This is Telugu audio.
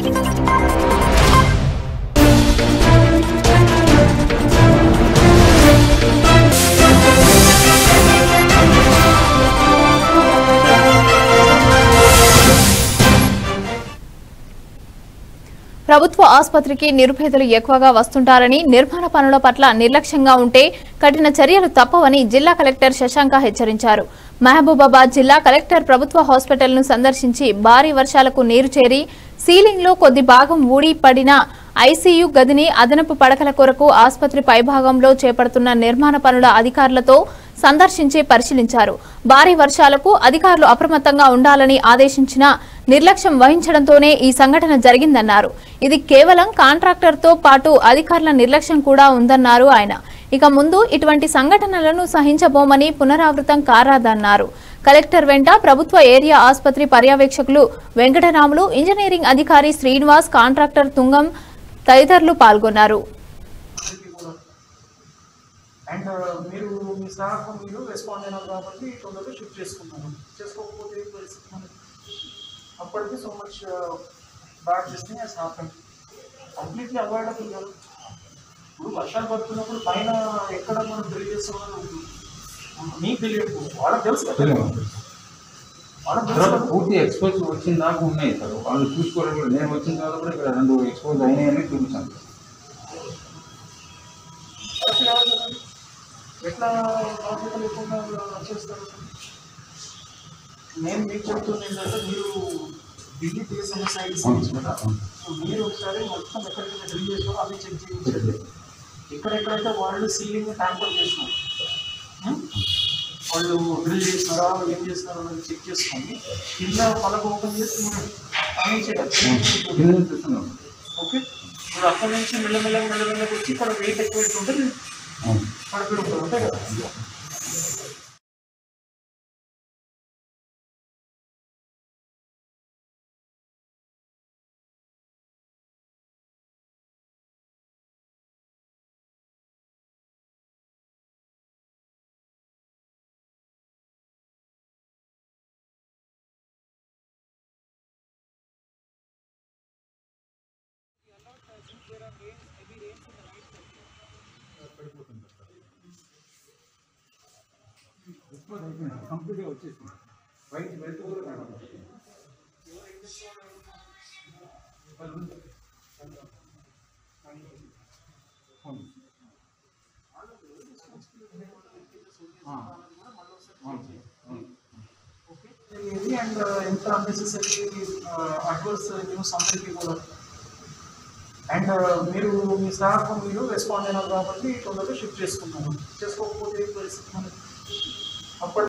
ప్రభుత్వ ఆసుపత్రికి నిరుపేదలు ఎక్కువగా వస్తుంటారని నిర్మాణ పనుల పట్ల నిర్లక్ష్యంగా ఉంటే కఠిన చర్యలు తప్పవని జిల్లా కలెక్టర్ శశాంక హెచ్చరించారు మహబూబాబాద్ జిల్లా కలెక్టర్ ప్రభుత్వ హాస్పిటల్ను సందర్శించి భారీ వర్షాలకు నీరు చేరి సీలింగ్లో కొద్ది భాగం ఊడి పడిన ఐసీయూ గదిని అదనపు పడకల కొరకు ఆసుపత్రి పైభాగంలో చేపడుతున్న నిర్మాణ పనుల అధికారులతో సందర్శించి పరిశీలించారు భారీ వర్షాలకు అధికారులు అప్రమత్తంగా ఉండాలని ఆదేశించిన నిర్లక్ష్యం వహించడంతోనే ఈ సంఘటన జరిగిందన్నారు ఇది కేవలం కాంట్రాక్టర్తో పాటు అధికారుల నిర్లక్ష్యం కూడా ఉందన్నారు ఆయన ఇక ముందు ఇటువంటి సంఘటనలను సహించబోమని పునరావృతం కారాదన్నారు కలెక్టర్ వెంట ప్రభుత్వ ఏరియా ఆసుపత్రి పర్యవేక్షకులు వెంకటరాములు ఇంజనీరింగ్ అధికారి శ్రీనివాస్ కాంట్రాక్టర్ తుంగం తదితరులు పాల్గొన్నారు అండ్ మీరు మీ స్టాఫ్ మీరు రెస్పాండ్ అయినారు కాబట్టి తొందరగా షిఫ్ట్ చేసుకున్నారు చేసుకోకపోతే ఏం పరిస్థితి మనకి అప్పటికి so much bad this has happen completely avoidable కదా ఇప్పుడు వర్షాలు పడుతున్నప్పుడు పైన ఎక్కడ మనం డ్రిల్ చేస్తామో మీకు తెలియదు వాళ్ళకి తెలుసు కదా వాళ్ళకి తెలుసు తర్వాత కదా. పూర్తి ఎక్స్పోజ్ వచ్చిన దాకా ఉన్నాయి సార్ వాళ్ళు చూసుకోవడం కూడా నేను వచ్చిన తర్వాత కూడా ఇక్కడ రెండు ఎక్స్పోజ్ అయినాయని చూపించాను కరెక్ట్ కాదు కదండి. ఎట్లా బాధ్యత లేకుండా చేస్తారు నేను మీకు చెప్తుంది ఏంటంటే మీరు ఢిల్లీ పిఎస్ఎంఎస్ సైడ్ సీన్స్ కదా సో మీరు ఒకసారి మొత్తం ఎక్కడికైనా డ్రిల్ చేసినారో అవి చెక్ చేయించండి ఎక్కడెక్కడైతే వాళ్ళు సీలింగ్ ట్యాంపర్ చేసినారు ఉం? వాళ్ళు డ్రిల్ చేసినారా ఏం చేసినారో అనేది చెక్ చేసుకోండి కింద పలక ఓపెన్ చేసి మీరు పని చేయాలి కింద చూస్తున్నాం ఓకే ఇప్పుడు అక్కడ నుంచి మెల్లమెల్లగా మెల్లమెల్లగా వచ్చి ఇక్కడ వెయిట్ ఎక్కువ ఉంటే అవును. పడిపోయి ఉంటుంది అంతే కదా ఎక్స్పోజ్ అయిపోయింది కంప్లీట్గా వచ్చేసింది బయట వెళ్తూ కూడా కనపడదు. అవును. ఆ. అవును సార్. అవును. ఇది అండ్ ఎంత అన్నెసెసరీ అడ్వర్స్ న్యూస్ అందరికీ కూడా అండ్ మీరు మీ స్టాఫ్ మీరు రెస్పాండ్ అయినారు కాబట్టి తొందరగా షిఫ్ట్ చేసుకున్నారు చేసుకోకపోతే ఏం పరిస్థితి మనకి అప్పటి